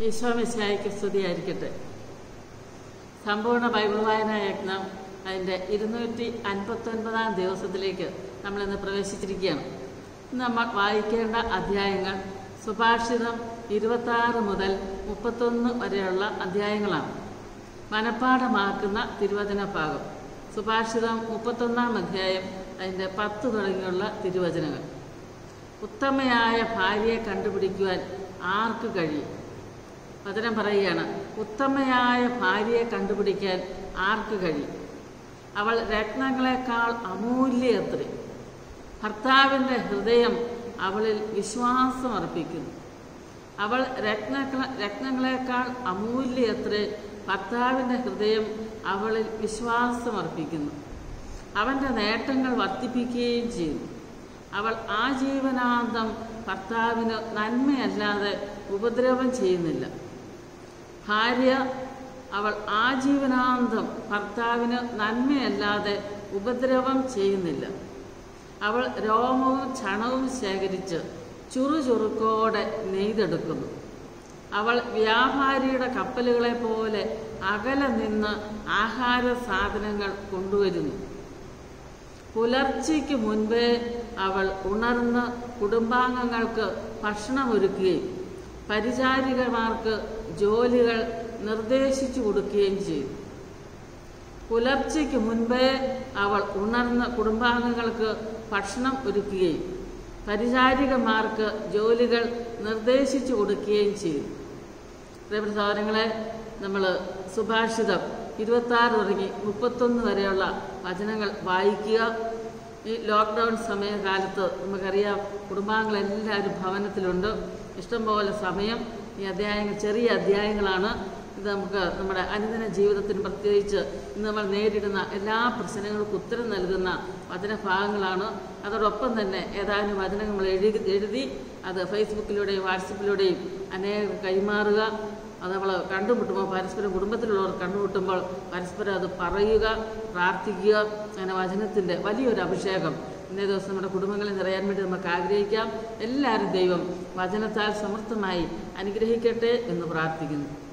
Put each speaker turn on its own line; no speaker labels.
ഈശോമിശായിക്ക് സ്തുതിയായിരിക്കട്ടെ സമ്പൂർണ്ണ ബൈബിൾ വായനാ യജ്ഞം അതിൻ്റെ ഇരുന്നൂറ്റി അൻപത്തൊൻപതാം ദിവസത്തിലേക്ക് നമ്മളിന്ന് പ്രവേശിച്ചിരിക്കുകയാണ് ഇന്ന് നമ്മൾ വായിക്കേണ്ട അധ്യായങ്ങൾ സുഭാഷിതം ഇരുപത്താറ് മുതൽ മുപ്പത്തൊന്ന് വരെയുള്ള അധ്യായങ്ങളാണ് മനഃപ്പാഠമാക്കുന്ന തിരുവചന ഭാഗം സുഭാഷിതം മുപ്പത്തൊന്നാം അധ്യായം അതിൻ്റെ പത്ത് തുടങ്ങിയുള്ള തിരുവചനങ്ങൾ ഉത്തമയായ ഭാര്യയെ കണ്ടുപിടിക്കുവാൻ ആർക്ക് കഴിയും വചനം പറയുകയാണ് ഉത്തമയായ ഭാര്യയെ കണ്ടുപിടിക്കാൻ ആർക്ക് കഴിയും അവൾ രത്നങ്ങളെക്കാൾ അമൂല്യത്രേ ഭർത്താവിൻ്റെ ഹൃദയം അവളിൽ വിശ്വാസം അർപ്പിക്കുന്നു അവൾ രത്നക്ക രത്നങ്ങളെക്കാൾ അമൂല്യത്രേ ഭർത്താവിൻ്റെ ഹൃദയം അവളിൽ വിശ്വാസം അർപ്പിക്കുന്നു അവൻ്റെ നേട്ടങ്ങൾ വർദ്ധിപ്പിക്കുകയും ചെയ്യുന്നു അവൾ ആജീവനാന്തം ഭർത്താവിന് നന്മയല്ലാതെ ഉപദ്രവം ചെയ്യുന്നില്ല ഭാര്യ അവൾ ആജീവനാന്തം ഭർത്താവിന് നന്മയല്ലാതെ ഉപദ്രവം ചെയ്യുന്നില്ല അവൾ രോമവും ചണവും ശേഖരിച്ച് ചുറുചുറുക്കോടെ നെയ്തെടുക്കുന്നു അവൾ വ്യാപാരിയുടെ കപ്പലുകളെ പോലെ അകലെ നിന്ന് ആഹാര സാധനങ്ങൾ കൊണ്ടുവരുന്നു പുലർച്ചയ്ക്ക് മുൻപേ അവൾ ഉണർന്ന് കുടുംബാംഗങ്ങൾക്ക് ഭക്ഷണമൊരുക്കുകയും പരിചാരികമാർക്ക് ജോലികൾ നിർദ്ദേശിച്ചു കൊടുക്കുകയും ചെയ്തു പുലർച്ചയ്ക്ക് മുൻപേ അവൾ ഉണർന്ന് കുടുംബാംഗങ്ങൾക്ക് ഭക്ഷണം ഒരുക്കുകയും പരിചാരികമാർക്ക് ജോലികൾ നിർദ്ദേശിച്ചു കൊടുക്കുകയും ചെയ്തു പ്രിയപ്പെട്ട സഹോദരങ്ങളെ നമ്മൾ സുഭാഷിതം ഇരുപത്താറ് തുടങ്ങി മുപ്പത്തൊന്ന് വരെയുള്ള വചനങ്ങൾ വായിക്കുക ഈ ലോക്ക്ഡൗൺ സമയകാലത്ത് നമുക്കറിയാം കുടുംബാംഗങ്ങളെല്ലാവരും ഭവനത്തിലുണ്ട് ഇഷ്ടംപോലെ സമയം ഈ അധ്യായങ്ങൾ ചെറിയ അധ്യായങ്ങളാണ് ഇത് നമുക്ക് നമ്മുടെ അനുദിന ജീവിതത്തിന് പ്രത്യേകിച്ച് ഇന്ന് നമ്മൾ നേരിടുന്ന എല്ലാ പ്രശ്നങ്ങൾക്കും ഉത്തരം നൽകുന്ന വചനഭാഗങ്ങളാണ് അതോടൊപ്പം തന്നെ ഏതാനും വചനങ്ങൾ നമ്മൾ എഴുതി എഴുതി അത് ഫേസ്ബുക്കിലൂടെയും വാട്സപ്പിലൂടെയും അനേകം കൈമാറുക അത് നമ്മൾ കണ്ടുമുട്ടുമ്പോൾ പരസ്പരം കുടുംബത്തിലുള്ളവർ കണ്ടുമുട്ടുമ്പോൾ പരസ്പരം അത് പറയുക പ്രാർത്ഥിക്കുക അങ്ങനെ വചനത്തിൻ്റെ വലിയൊരു അഭിഷേകം ഇന്നേ ദിവസം നമ്മുടെ കുടുംബങ്ങളിൽ നിറയാൻ വേണ്ടി നമുക്ക് ആഗ്രഹിക്കാം എല്ലാവരും ദൈവം വചനത്താൽ സമൃദ്ധമായി അനുഗ്രഹിക്കട്ടെ എന്ന് പ്രാർത്ഥിക്കുന്നു